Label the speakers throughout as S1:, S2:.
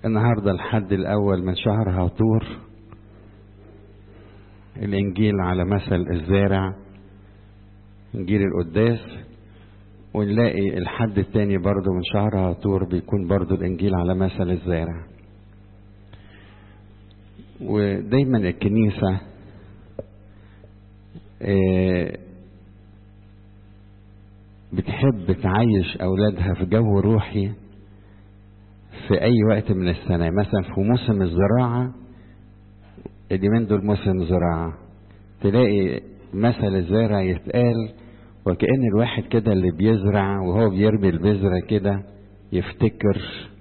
S1: النهاردة الحد الأول من شهر هاطور الإنجيل على مثل الزارع إنجيل القداس ونلاقي الحد التاني برضو من شهر هاطور بيكون برضو الإنجيل على مثل الزارع ودايما الكنيسة بتحب تعيش أولادها في جو روحي في أي وقت من السنة مثلا في موسم الزراعة اليومين دول موسم زراعة تلاقي مثل الزارع يتقال وكأن الواحد كده اللي بيزرع وهو بيرمي البذرة كده يفتكر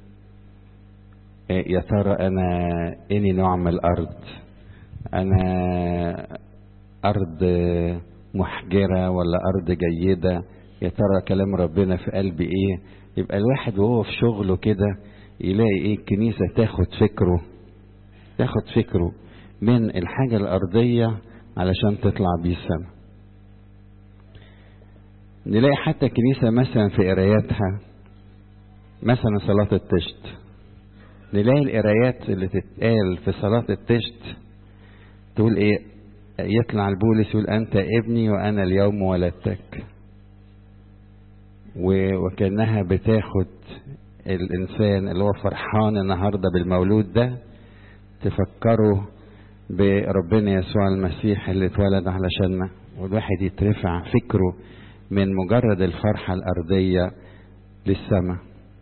S1: يا ترى أنا إني نوع من الأرض أنا أرض محجرة ولا أرض جيدة يا ترى كلام ربنا في قلبي إيه يبقى الواحد وهو في شغله كده يلاقي إيه الكنيسة تاخد فكره تاخد فكره من الحاجة الأرضية علشان تطلع بيه السما نلاقي حتى الكنيسة مثلا في قراياتها مثلا صلاة التشت نلاقي القرايات اللي تتقال في صلاة التشت تقول ايه يطلع البولس يقول انت ابني وانا اليوم ولدتك وكانها بتاخد الانسان اللي هو فرحان النهارده بالمولود ده تفكره بربنا يسوع المسيح اللي اتولد علشاننا والواحد يترفع فكره من مجرد الفرحة الأرضية للسماء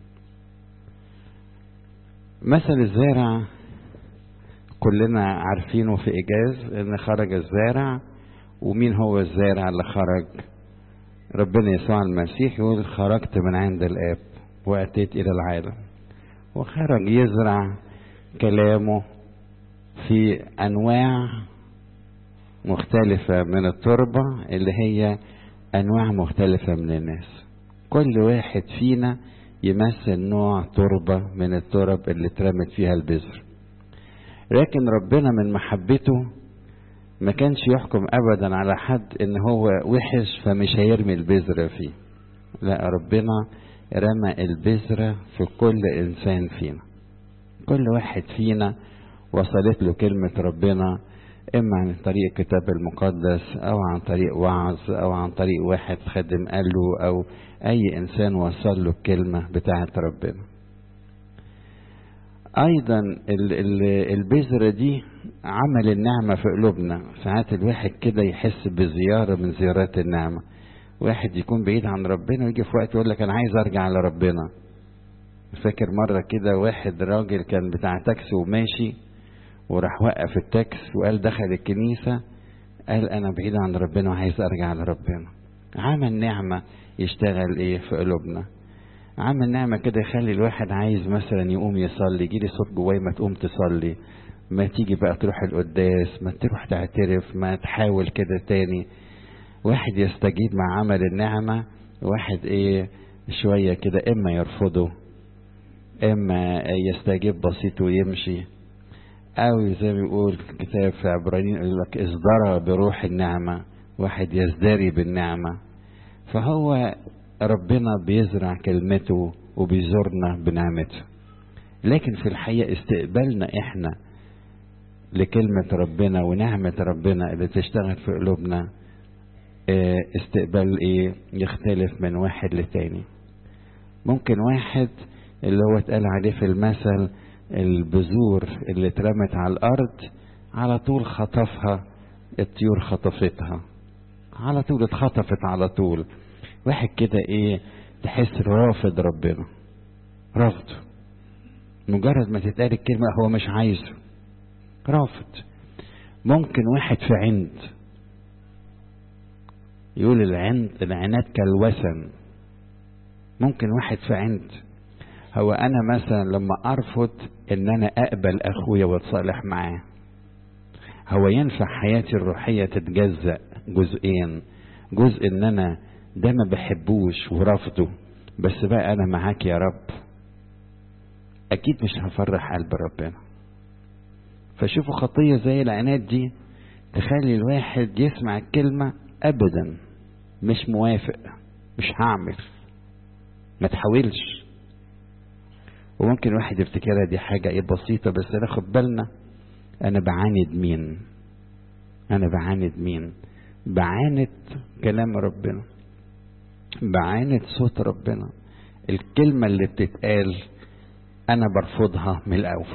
S1: مثل الزارع كلنا عارفينه في إيجاز إن خرج الزارع ومين هو الزارع اللي خرج ربنا يسوع المسيح يقول خرجت من عند الآب وأتيت إلى العالم وخرج يزرع كلامه في أنواع مختلفة من التربة اللي هي أنواع مختلفة من الناس كل واحد فينا يمثل نوع تربة من الترب اللي اترمت فيها البذر لكن ربنا من محبته ما كانش يحكم أبدا على حد إن هو وحش فمش هيرمي البذرة فيه لا ربنا رمى البذرة في كل إنسان فينا كل واحد فينا وصلت له كلمة ربنا إما عن طريق الكتاب المقدس أو عن طريق وعظ أو عن طريق واحد خدم قال له أو أي إنسان وصل له الكلمة بتاعة ربنا أيضا البذرة دي عمل النعمة في قلوبنا ساعات الواحد كده يحس بزيارة من زيارات النعمة واحد يكون بعيد عن ربنا ويجي في وقت يقول لك أنا عايز أرجع لربنا فاكر مرة كده واحد راجل كان بتاع تاكسي وماشي وراح وقف التاكس وقال دخل الكنيسة قال أنا بعيد عن ربنا وعايز أرجع لربنا عمل نعمة يشتغل إيه في قلوبنا عمل نعمة كده يخلي الواحد عايز مثلا يقوم يصلي يجيلي صوت جواي ما تقوم تصلي ما تيجي بقى تروح القداس ما تروح تعترف ما تحاول كده تاني واحد يستجيب مع عمل النعمة واحد ايه شوية كده اما يرفضه اما يستجيب بسيط ويمشي أو زي ما بيقول الكتاب في عبرانيين يقول لك اصدر بروح النعمة واحد يزدري بالنعمة فهو ربنا بيزرع كلمته وبيزورنا بنعمته لكن في الحقيقة استقبالنا احنا لكلمة ربنا ونعمة ربنا اللي تشتغل في قلوبنا استقبال ايه يختلف من واحد لتاني ممكن واحد اللي هو اتقال عليه في المثل البذور اللي اترمت على الارض على طول خطفها الطيور خطفتها على طول اتخطفت على طول واحد كده ايه تحس رافض ربنا رافضه مجرد ما تتقال الكلمة هو مش عايزه رافض ممكن واحد في عند يقول العند العناد كالوثن ممكن واحد في عند هو انا مثلا لما ارفض ان انا اقبل اخويا واتصالح معاه هو ينفع حياتي الروحية تتجزأ جزئين جزء ان انا ده ما بحبوش ورفضه بس بقى انا معاك يا رب اكيد مش هفرح قلب ربنا فشوفوا خطية زي العناد دي تخلي الواحد يسمع الكلمة ابدا مش موافق مش هعمل ما تحاولش وممكن واحد يفتكرها دي حاجة ايه بسيطة بس ناخد بالنا انا بعاند مين انا بعاند مين بعاند كلام ربنا بعاند صوت ربنا الكلمة اللي بتتقال انا برفضها من الاول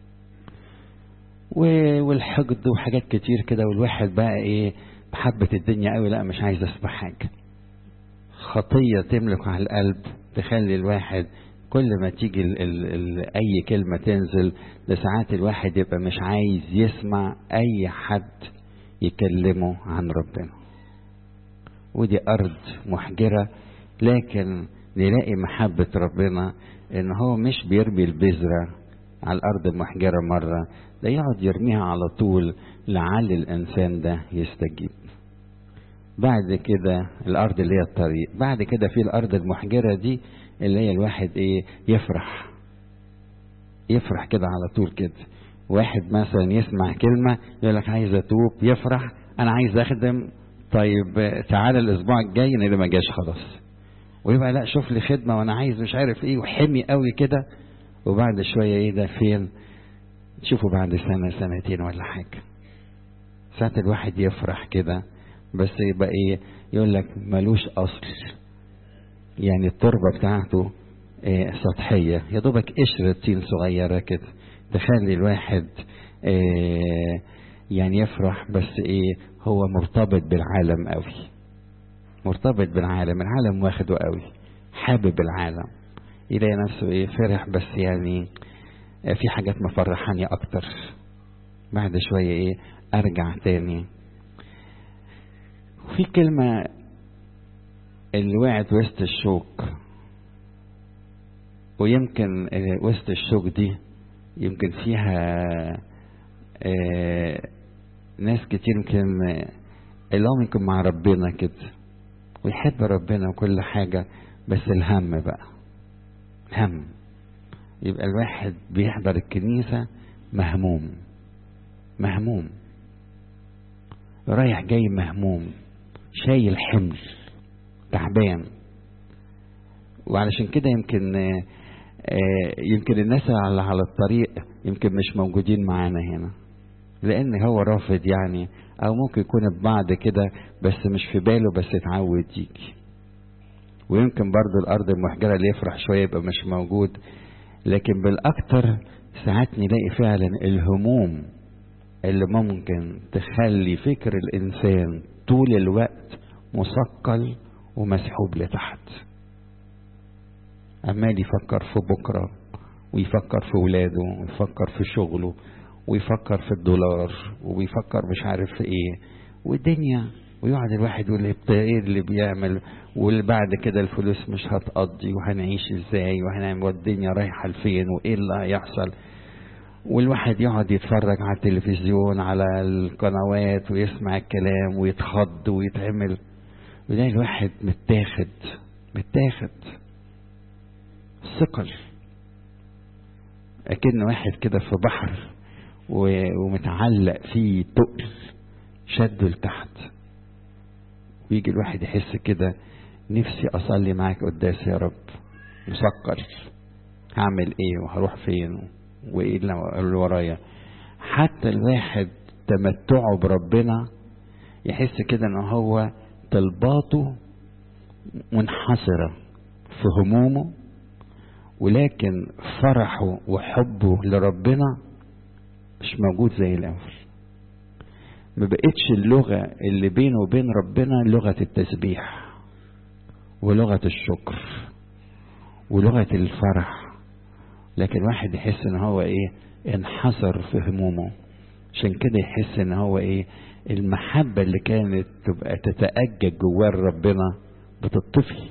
S1: والحقد وحاجات كتير كده والواحد بقى ايه محبة الدنيا قوي لا مش عايز اسمع حاجة خطية تملك على القلب تخلي الواحد كل ما تيجي ال ال ال اي كلمة تنزل لساعات الواحد يبقى مش عايز يسمع اي حد يكلمه عن ربنا ودي ارض محجرة لكن نلاقي محبة ربنا ان هو مش بيرمي البذرة على الارض المحجرة مرة ده يقعد يرميها على طول لعل الانسان ده يستجيب بعد كده الارض اللي هي الطريق بعد كده في الارض المحجرة دي اللي هي الواحد ايه يفرح يفرح كده على طول كده واحد مثلا يسمع كلمة يقول لك عايز اتوب يفرح انا عايز اخدم طيب تعالى الاسبوع الجاي اللي ما جاش خلاص ويبقى لا شوف لي خدمة وانا عايز مش عارف ايه وحمي قوي كده وبعد شوية ايه ده فين تشوفوا بعد سنة سنتين ولا حاجة ساعة الواحد يفرح كده بس يبقى ايه يقول لك ملوش اصل يعني التربة بتاعته إيه سطحية يا دوبك قشرة طين صغيرة كده تخلي الواحد إيه يعني يفرح بس ايه هو مرتبط بالعالم قوي مرتبط بالعالم العالم واخده قوي حابب العالم يلاقي نفسه ايه فرح بس يعني في حاجات مفرحاني اكتر بعد شوية ايه ارجع تاني في كلمة اللي وقعت وسط الشوك ويمكن وسط الشوك دي يمكن فيها ناس كتير يمكن اللي هم يمكن مع ربنا كده ويحب ربنا وكل حاجة بس الهم بقى هم يبقى الواحد بيحضر الكنيسة مهموم مهموم رايح جاي مهموم شايل حمل تعبان وعلشان كده يمكن يمكن الناس اللي على الطريق يمكن مش موجودين معانا هنا لان هو رافض يعني او ممكن يكون ببعض كده بس مش في باله بس اتعود يجي ويمكن برضو الارض المحجرة اللي يفرح شوية يبقى مش موجود لكن بالاكتر ساعات نلاقي فعلا الهموم اللي ممكن تخلي فكر الانسان طول الوقت مثقل ومسحوب لتحت عمال يفكر في بكرة ويفكر في ولاده ويفكر في شغله ويفكر في الدولار ويفكر مش عارف في ايه والدنيا ويقعد الواحد يقول ايه اللي بيعمل واللي بعد كده الفلوس مش هتقضي وهنعيش ازاي وهنعمل والدنيا رايحة لفين وايه اللي هيحصل والواحد يقعد يتفرج على التلفزيون على القنوات ويسمع الكلام ويتخض ويتعمل ويلاقي الواحد متاخد متاخد ثقل أكن واحد كده في بحر ومتعلق فيه تقل شده لتحت ويجي الواحد يحس كده نفسي أصلي معاك قداس يا رب مثقل هعمل ايه وهروح فين وايه اللي ورايا حتى الواحد تمتعه بربنا يحس كده ان هو طلباته منحصرة في همومه ولكن فرحه وحبه لربنا مش موجود زي الاول ما بقتش اللغة اللي بينه وبين ربنا لغة التسبيح ولغة الشكر ولغة الفرح لكن واحد يحس ان هو ايه انحصر في همومه عشان كده يحس ان هو ايه المحبة اللي كانت تبقى تتأجج جواه ربنا بتطفي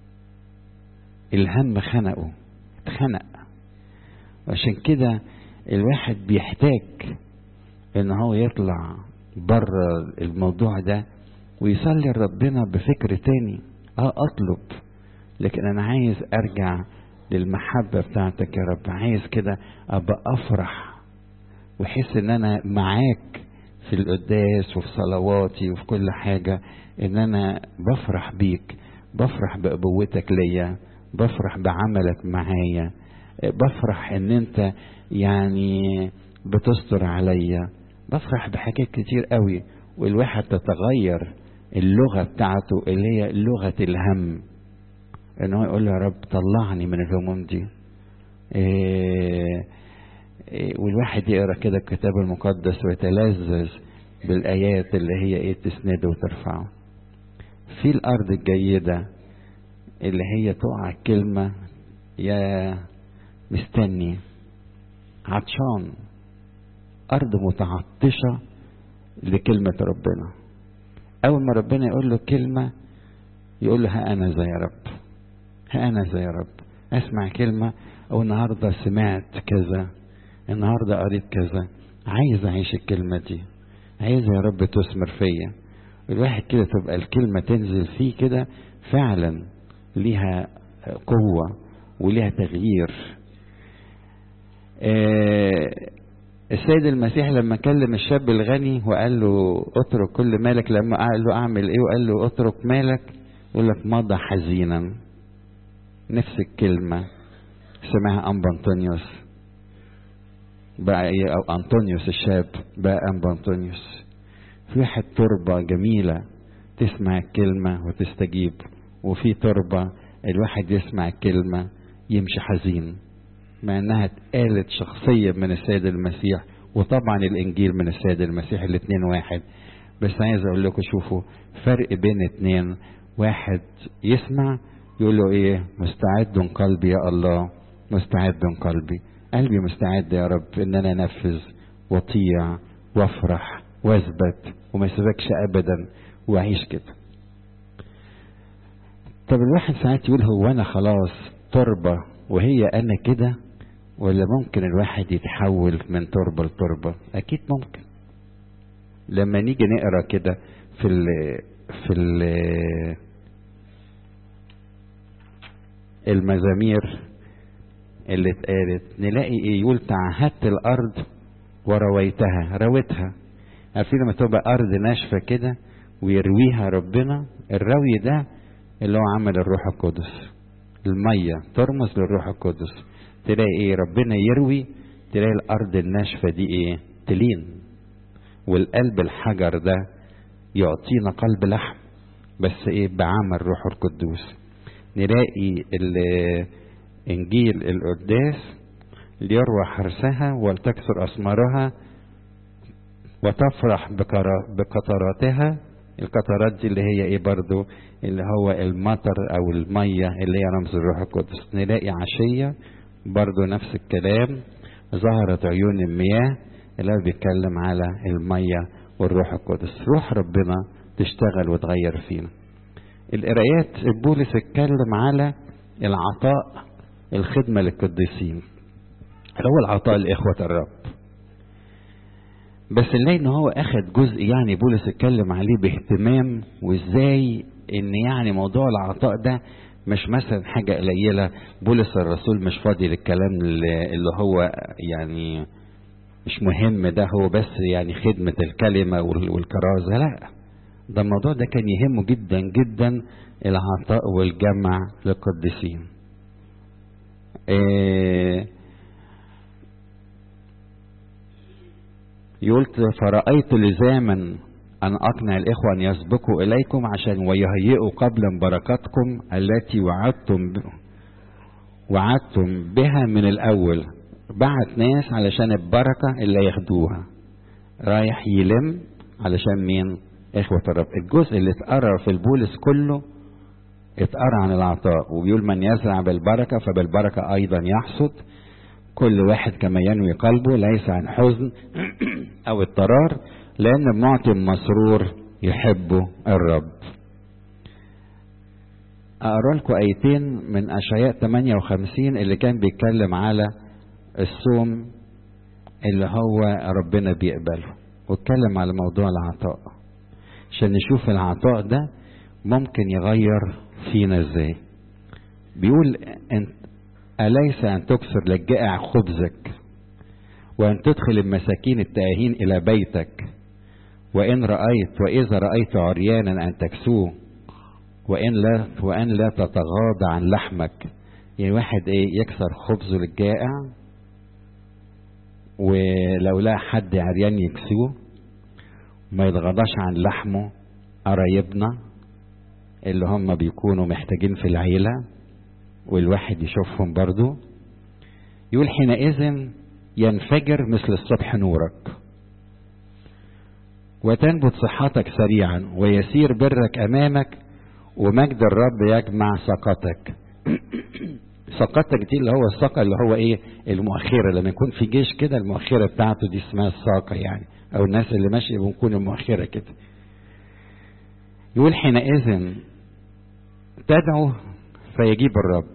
S1: الهم خنقه اتخنق عشان كده الواحد بيحتاج ان هو يطلع بره الموضوع ده ويصلي لربنا بفكر تاني اه اطلب لكن انا عايز ارجع للمحبة بتاعتك يا رب عايز كده ابقى افرح واحس ان انا معاك في القداس وفي صلواتي وفي كل حاجة ان انا بفرح بيك بفرح بابوتك ليا بفرح بعملك معايا بفرح ان انت يعني بتستر عليا بفرح بحاجات كتير قوي والواحد تتغير اللغة بتاعته اللي هي لغة الهم ان هو يقول يا رب طلعني من الهموم دي إيه إيه والواحد يقرا كده الكتاب المقدس ويتلذذ بالايات اللي هي ايه تسنده وترفعه في الارض الجيده اللي هي تقع الكلمه يا مستني عطشان ارض متعطشه لكلمه ربنا اول ما ربنا يقول له كلمه يقول له ها انا ذا يا رب ها انا ذا يا رب اسمع كلمه او النهارده سمعت كذا النهارده قريت كذا عايز اعيش الكلمه دي عايز يا رب تثمر فيا الواحد كده تبقى الكلمه تنزل فيه كده فعلا ليها قوه وليها تغيير آه السيد المسيح لما كلم الشاب الغني وقال له اترك كل مالك لما قال له اعمل ايه وقال له اترك مالك يقول لك مضى حزينا نفس الكلمه سمعها أنبا أنطونيوس بقى إيه أو أنطونيوس الشاب بقى أنبا أنطونيوس في واحد تربة جميلة تسمع الكلمة وتستجيب وفي تربة الواحد يسمع الكلمة يمشي حزين مع انها اتقالت شخصيا من السيد المسيح وطبعا الانجيل من السيد المسيح الاتنين واحد بس عايز اقول لكم شوفوا فرق بين اتنين واحد يسمع يقول له ايه مستعد قلبي يا الله مستعد قلبي قلبي مستعد يا رب ان انا انفذ واطيع وافرح واثبت وما يسيبكش ابدا واعيش كده طب الواحد ساعات يقول هو انا خلاص تربه وهي انا كده ولا ممكن الواحد يتحول من تربه لتربه اكيد ممكن لما نيجي نقرا كده في ال في ال المزامير اللي اتقالت نلاقي ايه يقول تعهدت الارض ورويتها رويتها عارفين لما تبقى ارض ناشفه كده ويرويها ربنا الروي ده اللي هو عمل الروح القدس الميه ترمز للروح القدس تلاقي ايه ربنا يروي تلاقي الارض الناشفه دي ايه تلين والقلب الحجر ده يعطينا قلب لحم بس ايه بعمل روح القدوس نلاقي انجيل القداس ليروى حرسها ولتكسر اسمارها وتفرح بقطراتها القطرات دي اللي هي ايه برضو اللي هو المطر او المية اللي هي رمز الروح القدس نلاقي عشية برضو نفس الكلام ظهرت عيون المياه اللي هو بيتكلم على المية والروح القدس روح ربنا تشتغل وتغير فينا القرايات بولس اتكلم على العطاء الخدمة للقديسين اللي هو العطاء لإخوة الرب بس نلاقي ان هو اخد جزء يعني بولس اتكلم عليه باهتمام وازاي ان يعني موضوع العطاء ده مش مثلا حاجة قليلة بولس الرسول مش فاضي للكلام اللي هو يعني مش مهم ده هو بس يعني خدمة الكلمة والكرازة لا ده الموضوع ده كان يهمه جدا جدا العطاء والجمع للقديسين إيه يقول فرأيت لزاما أن أقنع الإخوة أن يسبقوا إليكم عشان ويهيئوا قبلا بركاتكم التي وعدتم ب... وعدتم بها من الأول بعت ناس علشان البركة اللي ياخدوها رايح يلم علشان مين إخوة الرب الجزء اللي اتقرا في البولس كله اتقرا عن العطاء وبيقول من يزرع بالبركة فبالبركة أيضا يحصد كل واحد كما ينوي قلبه ليس عن حزن أو اضطرار لأن معطي مسرور يحبه الرب أقرأ لكم آيتين من أشعياء 58 اللي كان بيتكلم على الصوم اللي هو ربنا بيقبله واتكلم على موضوع العطاء عشان نشوف العطاء ده ممكن يغير فينا ازاي بيقول انت أليس أن تكسر للجائع خبزك وأن تدخل المساكين التائهين إلى بيتك وإن رأيت وإذا رأيت عريانا أن تكسوه وإن لا وأن لا تتغاضى عن لحمك يعني واحد ايه يكسر خبزه للجائع ولو لقى حد عريان يكسوه ما يتغاضاش عن لحمه قرايبنا اللي هم بيكونوا محتاجين في العيلة والواحد يشوفهم برضو يقول حينئذ ينفجر مثل الصبح نورك وتنبت صحتك سريعا ويسير برك امامك ومجد الرب يجمع سقطك سقطك دي اللي هو الساقه اللي هو ايه المؤخره لما يكون في جيش كده المؤخره بتاعته دي اسمها الساقه يعني او الناس اللي ماشيه بنكون المؤخره كده يقول حينئذ تدعو فيجيب الرب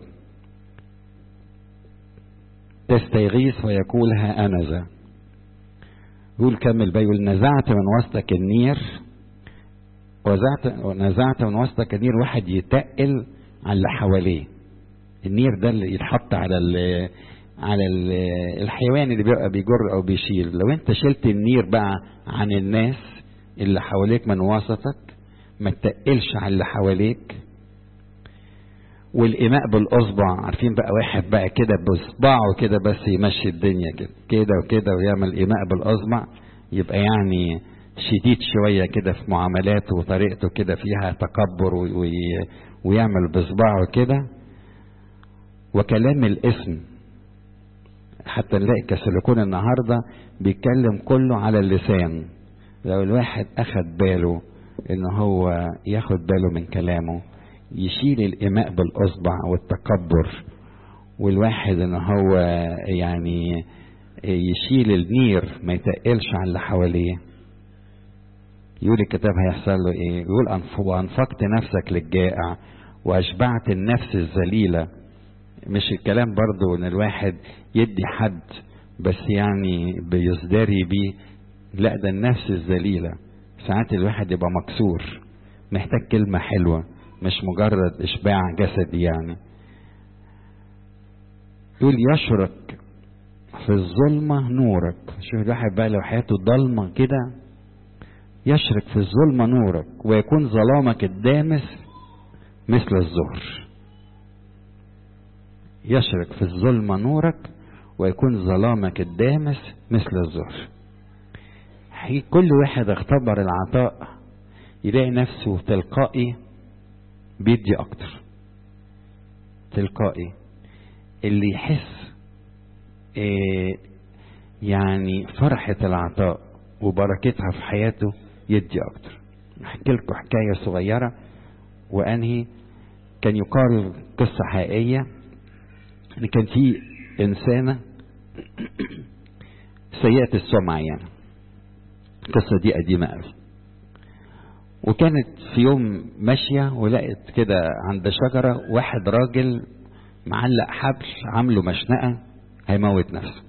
S1: تستيغيث ويقول ها أنا ذا يقول كمل بقى يقول نزعت من وسطك النير وزعت ونزعت من وسطك النير واحد يتقل على اللي حواليه النير ده اللي يتحط على ال على ال الحيوان اللي بيبقى بيجر او بيشيل لو انت شلت النير بقى عن الناس اللي حواليك من وسطك ما تتقلش على اللي حواليك والإماء بالأصبع عارفين بقى واحد بقى كده بإصبعه كده بس يمشي الدنيا كده كده وكده ويعمل إماء بالأصبع يبقى يعني شديد شوية كده في معاملاته وطريقته كده فيها تكبر وي ويعمل بإصبعه كده وكلام الاسم حتى نلاقي كسلكون النهارده بيتكلم كله على اللسان لو الواحد أخد باله إن هو ياخد باله من كلامه يشيل الإماء بالأصبع والتكبر والواحد إن هو يعني يشيل النير ما يتقلش على اللي حواليه يقول الكتاب هيحصل له ايه يقول وانفقت نفسك للجائع واشبعت النفس الذليلة مش الكلام برضو ان الواحد يدي حد بس يعني بيزدري بيه لا ده النفس الذليلة ساعات الواحد يبقى مكسور محتاج كلمة حلوة مش مجرد اشباع جسدي يعني يقول يشرق في الظلمة نورك شوف الواحد بقى لو حياته ضلمة كده يشرق في الظلمة نورك ويكون ظلامك الدامس مثل الظهر يشرق في الظلمة نورك ويكون ظلامك الدامس مثل الظهر كل واحد اختبر العطاء يلاقي نفسه تلقائي بيدي اكتر تلقائي اللي يحس إيه يعني فرحة العطاء وبركتها في حياته يدي اكتر احكي لكم حكاية صغيرة وانهي كان يقال قصة حقيقية ان كان في انسانة سيئة السمعة يعني القصة دي قديمة قوي وكانت في يوم ماشية ولقت كده عند شجرة واحد راجل معلق حبل عامله مشنقة هيموت نفسه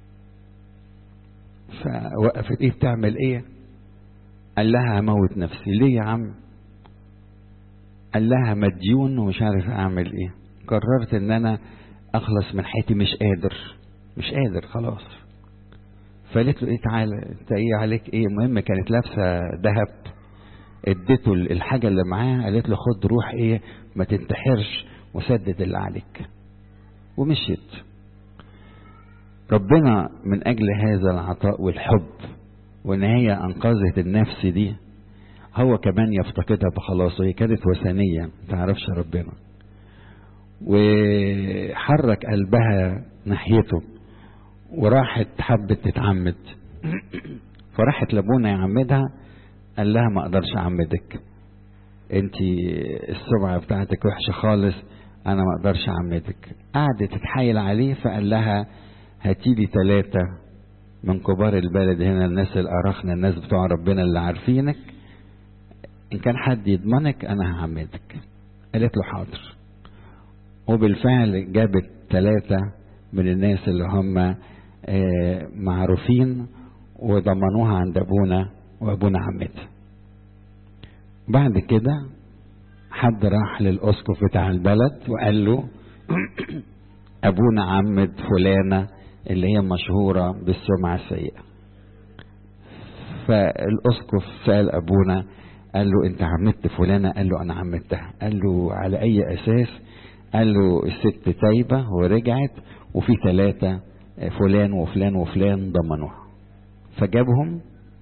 S1: فوقفت ايه بتعمل ايه قال لها هموت نفسي ليه يا عم قال لها مديون ومش عارف اعمل ايه قررت ان انا اخلص من حياتي مش قادر مش قادر خلاص فقالت له ايه تعالى انت ايه عليك ايه المهم كانت لابسه ذهب اديته الحاجه اللي معاه قالت له خد روح ايه ما تنتحرش وسدد اللي عليك ومشيت ربنا من اجل هذا العطاء والحب وان هي انقذت النفس دي هو كمان يفتقدها بخلاصه هي كانت وثنيه ما تعرفش ربنا وحرك قلبها ناحيته وراحت حبت تتعمد فراحت لابونا يعمدها قال لها ما اقدرش اعمدك انت السمعه بتاعتك وحشه خالص انا ما اقدرش اعمدك قعدت تتحايل عليه فقال لها هاتي لي ثلاثه من كبار البلد هنا الناس الاراخنه الناس بتوع ربنا اللي عارفينك ان كان حد يضمنك انا هعمدك قالت له حاضر وبالفعل جابت ثلاثة من الناس اللي هم معروفين وضمنوها عند أبونا وأبونا عمتها بعد كده حد راح للأسقف بتاع البلد وقال له أبونا عمد فلانة اللي هي مشهورة بالسمعة السيئة فالأسقف سأل أبونا قال له أنت عمدت فلانة قال له أنا عمدتها قال له على أي أساس قال له الست تايبة ورجعت وفي ثلاثة فلان وفلان وفلان ضمنوها فجابهم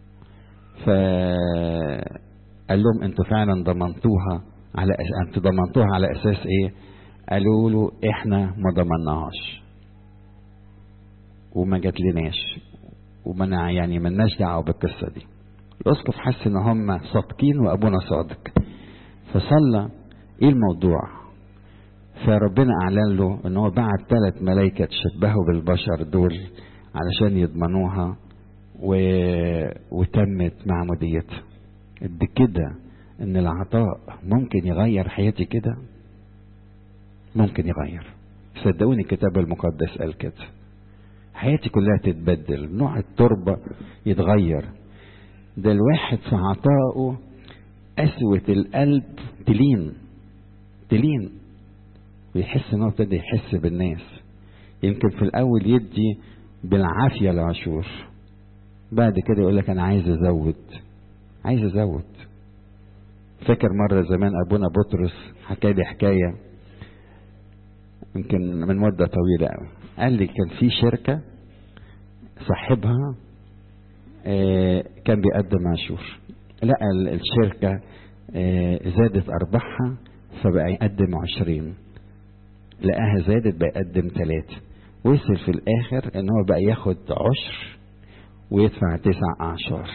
S1: فقال لهم انتوا فعلا ضمنتوها على انتوا ضمنتوها على اساس ايه قالوا له احنا ما ضمناهاش وما جاتلناش ومنع يعني ملناش دعوه بالقصه دي الاسقف حس ان هم صادقين وابونا صادق فصلى ايه الموضوع فربنا اعلن له ان هو بعت ثلاث ملائكه تشبهوا بالبشر دول علشان يضمنوها و... وتمت معموديتها قد كده ان العطاء ممكن يغير حياتي كده ممكن يغير صدقوني الكتاب المقدس قال كده حياتي كلها تتبدل نوع التربة يتغير ده الواحد في عطائه قسوة القلب تلين تلين ويحس ان هو ابتدى يحس بالناس يمكن في الاول يدي بالعافية العشور بعد كده يقول لك انا عايز ازود عايز ازود فاكر مرة زمان ابونا بطرس حكى لي حكاية يمكن من مدة طويلة قوي قال لي كان في شركة صاحبها آه كان بيقدم عشور لقى الشركة آه زادت أرباحها فبقى يقدم عشرين لقاها زادت بقى يقدم ثلاثة وصل في الآخر إن هو بقى ياخد عشر ويدفع تسع أعشار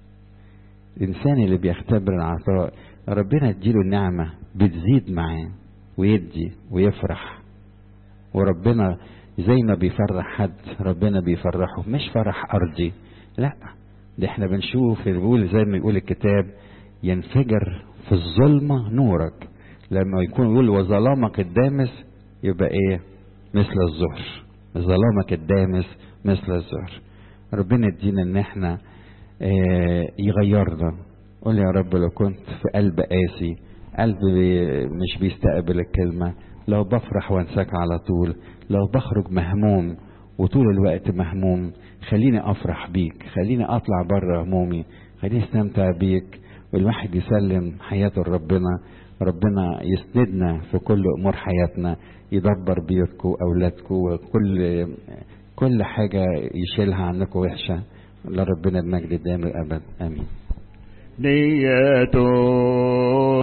S1: الإنسان اللي بيختبر العطاء ربنا يديله النعمة بتزيد معاه ويدي ويفرح وربنا زي ما بيفرح حد ربنا بيفرحه مش فرح أرضي لا ده احنا بنشوف بيقول زي ما يقول الكتاب ينفجر في الظلمة نورك لما يكون يقول وظلامك الدامس يبقى ايه مثل الظهر ظلامك الدامس مثل الظهر ربنا يدينا ان احنا اه يغيرنا قول يا رب لو كنت في قلب قاسي قلب مش بيستقبل الكلمة لو بفرح وانساك على طول لو بخرج مهموم وطول الوقت مهموم خليني افرح بيك خليني اطلع بره همومي خليني استمتع بيك والواحد يسلم حياته لربنا ربنا يسندنا في كل امور حياتنا يدبر بيتكم واولادكم وكل كل حاجه يشيلها عنكم وحشه لربنا المجد دائم الابد امين
S2: نيته